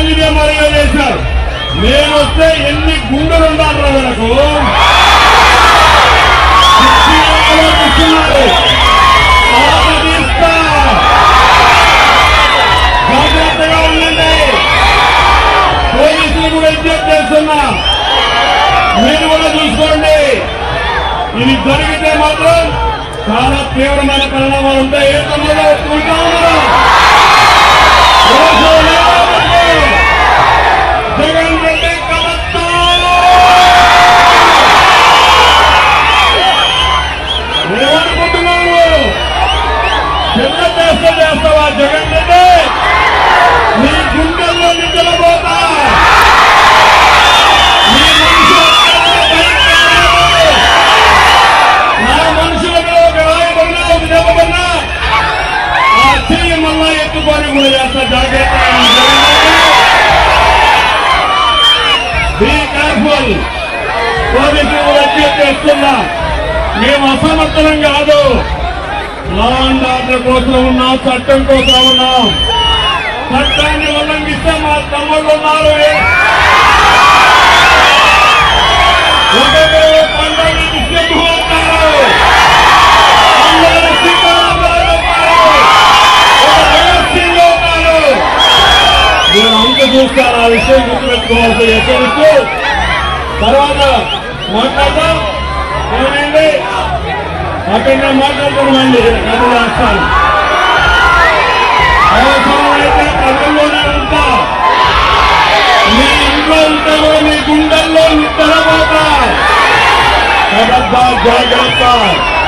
రోజు ఇదే మరిగా చేశారు నేను వస్తే ఎన్ని గుండెలు ఉండాలి మనకు పిచ్చి ఆలోచిస్తున్నారు ఆలోచిస్తా. జాగ్రత్తగా ఉండండి పోలీసులు కూడా విజ్ఞప్తి చేస్తున్నా మీరు కూడా చూసుకోండి ఇది జరిగితే మాత్రం చాలా తీవ్రమైన పరిణామాలు ఉంటాయి ఏ తొందరగా ఒప్పుకుంటాము మనం. రోజు లేవకండి. జగన్ రెడ్డి కలెక్టర్ ఏమనుకుంటున్నావు చిన్న చేస్తే చేస్తావా జగన్ రెడ్డి నీ గుండెల్లో నిద్రపోతా నీ మనుషులు నా మనుషులకు ఒక రాయి పడినా ఒక దెబ్బ పడినా ఆ చెయ్యి మళ్ళా ఎత్తుకొని కూడా చేస్తా జాగ్రత్త బీ కేర్ఫుల్ పోలీసులు కూడా విజ్ఞప్తి చేస్తున్నా మేము అసమర్థనం కాదు లా అండ్ ఆర్డర్ కోసం ఉన్నాం చట్టం కోసం ఉన్నాం చట్టాన్ని ఉల్లంఘిస్తే మా తమ్ముళ్ళు ఉన్నారు ఒకరు పండుగకి సింహం ఉన్నారు అందరూ సీతారామరాజు ఉన్నారు ఒక భగత్ సింగ్ ఉన్నారు నేను అంత చూస్తాను ఆ విషయం గుర్తుపెట్టుకోవాల్సి హెచ్చరిస్తూ తర్వాత మాట్లాడదాం ఏమైంది అక్కడ నేను మాట్లాడుతున్నామండి కథ రాస్తాను అవసరమైతే కథల్లోనే ఉంటా మీ ఇంట్లో ఉంటే కూడా మీ గుండెల్లో నిద్రపోతా కదబ్బా జాగ్రత్త